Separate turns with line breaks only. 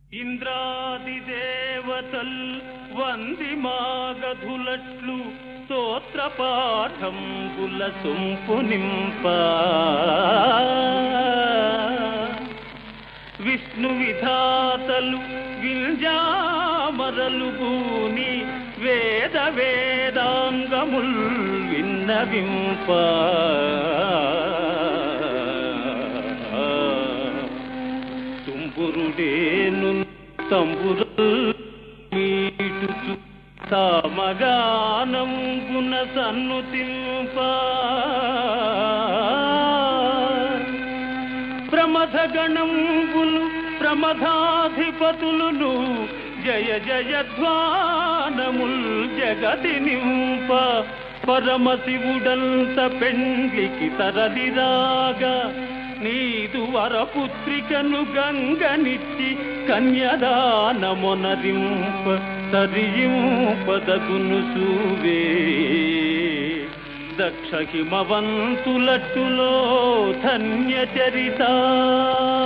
ఇంద్రాది దేవతల్ వంది మాగధులట్లు స్తోత్ర పాఠంబుల సొంపు నింప విష్ణు విధాతలు వింజామరలు భూని వేద వేదాంగముల్ విన్నవింప తుంబురుడేను తంబురల్ మీటుచు సామగానం గుణ సన్నుతింప ప్రమథ గణంబులు ప్రమథాధిపతులు జయ జయ ధ్వానముల్ జగతి నింప పరమశివుడంత పెండ్లికి తరలిరాగా నీదు వరపుత్రికను గంగనిచ్చి కన్యదానమొనరింప తరియింపదగును సూవే దక్ష హిమవంతులట్టులో ధన్య చరిత